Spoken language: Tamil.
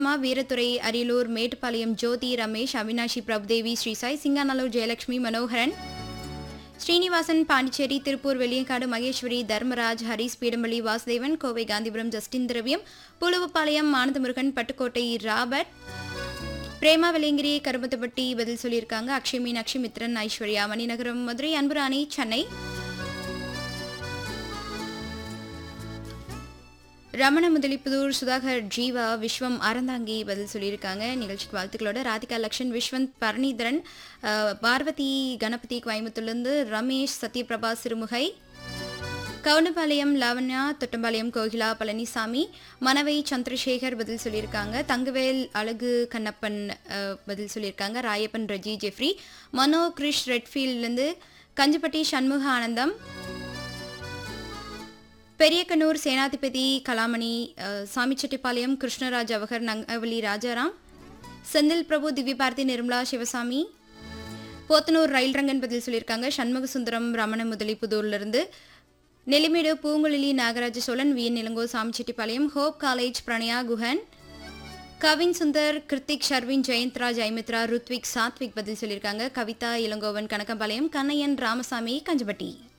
மா வீரத்துறை அரியலூர் மேட்டுப்பாளையம் ஜோதி ரமேஷ் அவினாஷி பிரபுதேவி ஸ்ரீ சாய் சிங்காநல்லூர் ஜெயலட்சுமி மனோகரன் ஸ்ரீனிவாசன் பாண்டிச்சேரி திருப்பூர் வெள்ளியங்காடு மகேஸ்வரி தர்மராஜ் ஹரிஸ் பீடம்பள்ளி வாசுதேவன் கோவை காந்திபுரம் ஜஸ்டின் திரவியம் புலுவப்பாளையம் ஆனந்தமுருகன் பட்டுக்கோட்டை ராபர்ட் பிரேமா வெள்ளியங்கிரி கருமத்தப்பட்டி பதில் சொல்லியிருக்காங்க அக்ஷய் மீனாட்சி மித்ரன் ஐஸ்வர்யா மணிநகரம் மதுரை அன்புராணி சென்னை ரமண முதலிப்புதூர் சுதாகர் ஜீவா விஸ்வம் அறந்தாங்கி பதில் சொல்லியிருக்காங்க நிகழ்ச்சிக்கு வாழ்த்துக்களோட ராதிகா லக்ஷன் விஸ்வந்த் பரணிதரன் அஹ், பார்வதி கணபதி கோயம்புத்தூர்லேருந்து ரமேஷ் சத்யபிரபா சிறுமுகை கவுண்டபாளையம் லாவண்யா தொட்டம்பாளையம் கோகிலா பழனிசாமி மனவை சந்திரசேகர் பதில் சொல்லியிருக்காங்க தங்கவேல் அழகு கண்ணப்பன் அஹ், பதில் சொல்லியிருக்காங்க ராயப்பன் ரஜி ஜெஃப்ரி மனோ கிரிஷ் ரெட்ஃபீல்ட்லேருந்து கஞ்சிப்பட்டி சண்முக ஆனந்தம் பெரியக்கனூர் சேனாதிபதி கலாமணி அஹ், சாமிச்செட்டிப்பாளையம் கிருஷ்ணராஜ் அவகர் நங்கவலி ராஜாராம் செந்தில் பிரபு திவ்யபாரதி நிர்மலா சிவசாமி போத்தனூர் ரயில் ரங்கன் பதில் சொல்லியிருக்காங்க சண்முக சுந்தரம் ரமண முதலிப்புதூர்லேருந்து Nellimedu Poonguzhali Nagaraja Cholan V N Ilango Samichettipalayam hope college Pranaya Guhan Kavin Sundar Kiruthik Sharvin Jayanthraj Aimitra Ruthvik Sathvik பதில் சொல்லியிருக்காங்க கவிதா இளங்கோவன் கனகம்பாளையம் கண்ணையன் ராமசாமி கஞ்சபட்டி